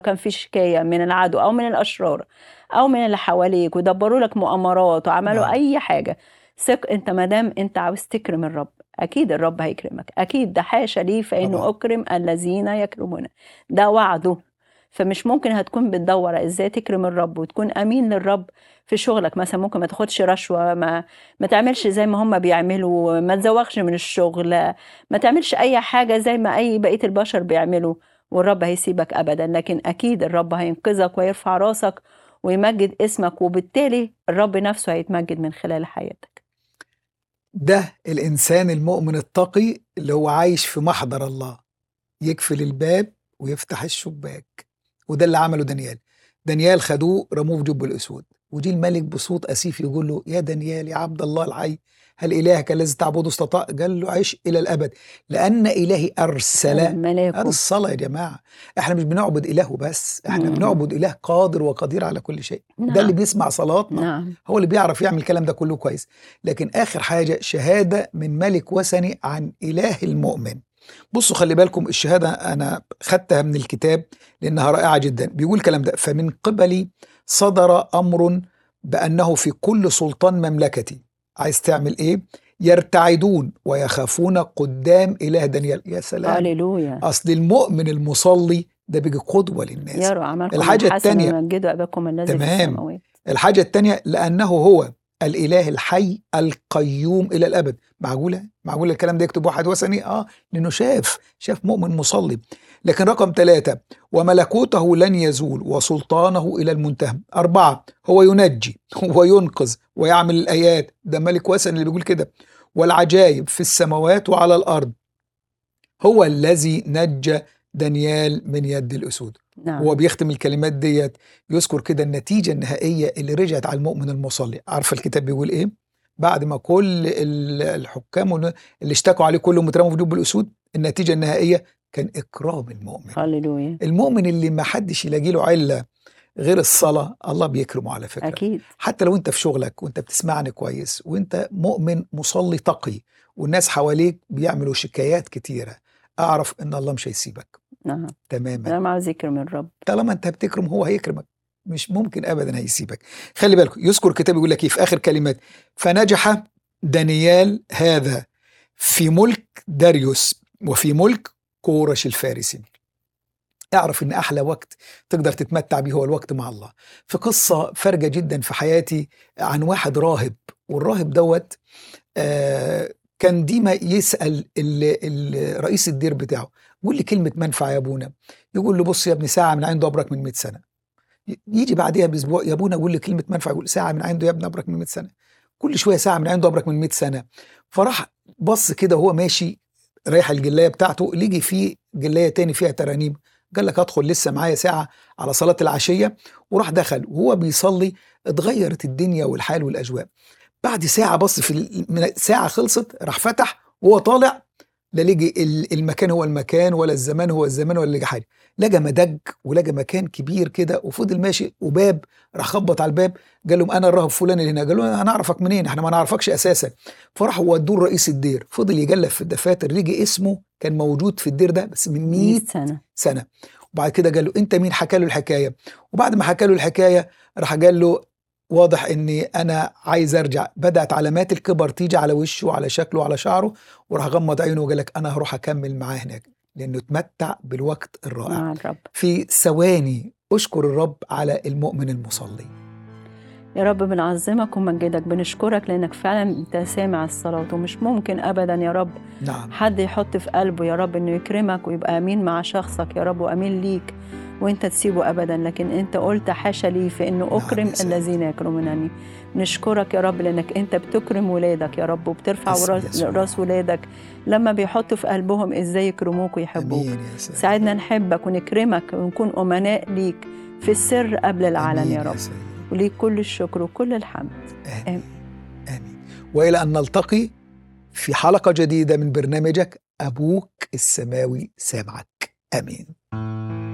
كان في شكاية من العدو أو من الأشرار أو من اللي حواليك ودبروا لك مؤامرات وعملوا نعم. أي حاجة ثق أنت ما دام أنت عاوز تكرم الرب أكيد الرب هيكرمك أكيد ده حاشا ليه فإنه طبعا أكرم الذين يكرمون ده وعده فمش ممكن هتكون بتدور ازاي تكرم الرب وتكون امين للرب في شغلك مثلا ممكن ما تاخدش رشوه ما ما تعملش زي ما هم بيعملوا ما تزوغش من الشغل ما تعملش اي حاجه زي ما اي بقيه البشر بيعملوا والرب هيسيبك ابدا لكن اكيد الرب هينقذك ويرفع راسك ويمجد اسمك وبالتالي الرب نفسه هيتمجد من خلال حياتك ده الإنسان المؤمن التقي اللي هو عايش في محضر الله يقفل الباب ويفتح الشباك وده اللي عمله دانيال دانيال خدوه رموه في جب الأسود وجي الملك بصوت أسيف يقول له يا دانيال يا عبد الله الحي هل إلهك الذي تعبده استطاع قال له عيش إلى الأبد لأن إلهي أرسل هذه ملاكه الصلاة يا جماعة احنا مش بنعبد إله بس احنا مم. بنعبد إله قادر وقدير على كل شيء ده اللي نعم بيسمع صلاتنا نعم هو اللي بيعرف يعمل الكلام ده كله كويس لكن آخر حاجة شهادة من ملك وثني عن إله المؤمن بصوا خلي بالكم الشهادة أنا خدتها من الكتاب لأنها رائعة جدا بيقول الكلام ده فمن قبلي صدر أمر بأنه في كل سلطان مملكتي عايز تعمل إيه يرتعدون ويخافون قدام إله دانيال يا سلام هللويا أصل المؤمن المصلي ده بيجي قدوة للناس يروا أعمالكم الحاجة الحسنة التانية ويمجدوا أباكم الذي في تمام السماوات الحاجة التانية لأنه هو الإله الحي القيوم إلى الأبد معقولة؟ معقولة الكلام ده يكتب واحد وثني؟ آه لأنه شاف شاف مؤمن مصلي لكن رقم ثلاثة وملكوته لن يزول وسلطانه إلى المنتهى أربعة هو ينجي وينقذ ويعمل الآيات ده ملك وثني اللي بيقول كده والعجائب في السماوات وعلى الأرض هو الذي نجى دانيال من يد الأسود هو نعم بيختم الكلمات ديت يذكر كده النتيجة النهائية اللي رجعت على المؤمن المصلي عارف الكتاب بيقول ايه بعد ما كل ال- الحكام وال- اللي اشتكوا عليه كلهم اترموا في جب الاسود النتيجة النهائية كان اكرام المؤمن هللويا المؤمن اللي ما حدش يلاقي له علة غير الصلاة الله بيكرمه على فكرة أكيد حتى لو انت في شغلك وانت بتسمعني كويس وانت مؤمن مصلي تقي والناس حواليك بيعملوا شكايات كتيرة اعرف ان الله مش هيسيبك نعم تماما أنا مع ذكر من الرب طالما انت بتكرم هو هيكرمك مش ممكن ابدا هيسيبك خلي بالك يذكر الكتاب يقول لك ايه في اخر كلمات فنجح دانيال هذا في ملك داريوس وفي ملك كورش الفارسي اعرف ان احلى وقت تقدر تتمتع بيه هو الوقت مع الله في قصه فارجه جدا في حياتي عن واحد راهب والراهب دوت آه كان ديما يسال ال- ال- رئيس الدير بتاعه قول لي كلمه منفعه يا ابونا يقول له بص يا ابني ساعه من عنده ابرك من 100 سنه ي- يجي بعديها باسبوع يا ابونا قول لي كلمه منفعه يقول ساعه من عنده يا ابني ابرك من 100 سنه كل شويه ساعه من عنده ابرك من 100 سنه فراح بص كده وهو ماشي رايح الجلايه بتاعته لقي فيه جلايه تاني فيها ترانيم قال لك ادخل لسه معايا ساعه على صلاه العشيه وراح دخل وهو بيصلي اتغيرت الدنيا والحال والاجواء بعد ساعه بص في ال- من ساعه خلصت راح فتح وهو طالع لا لقي ال- المكان هو المكان ولا الزمان هو الزمان ولا لقى حاجه لقى مدج ولقى مكان كبير كده وفضل ماشي وباب راح خبط على الباب قال لهم انا الراهب فلان اللي هنا قالوا له انا اعرفك منين احنا ما نعرفكش اساسا فراحوا ودوه لرئيس الدير فضل يجلب في الدفاتر لقي اسمه كان موجود في الدير ده بس من 100 100 سنة سنه وبعد كده قال له انت مين حكى له الحكايه وبعد ما حكى له الحكايه راح قال له واضح اني انا عايز ارجع بدات علامات الكبر تيجي على وشه وعلى شكله وعلى شعره وراح غمض عينه وقال لك انا هروح اكمل معاه هناك لانه اتمتع بالوقت الرائع مع الرب في ثواني اشكر الرب على المؤمن المصلي يا رب بنعظمك ومجدك بنشكرك لأنك فعلا أنت سامع الصلاة ومش ممكن أبدا يا رب نعم حد يحط في قلبه يا رب انه يكرمك ويبقى امين مع شخصك يا رب وامين ليك وانت تسيبه ابدا لكن انت قلت حاشا لي في انه نعم اكرم يا سيدي. الذين يكرمونني نشكرك يا رب لانك انت بتكرم ولادك يا رب وبترفع اسم راس, يسوع. راس ولادك لما بيحطوا في قلبهم ازاي يكرموك ويحبوك امين يا سيدي ساعدنا نحبك ونكرمك ونكون امناء ليك في السر قبل العلن آمين يا رب سيدي. وليك كل الشكر وكل الحمد آمين آمين وإلى أن نلتقي في حلقة جديدة من برنامجك أبوك السماوي سامعك آمين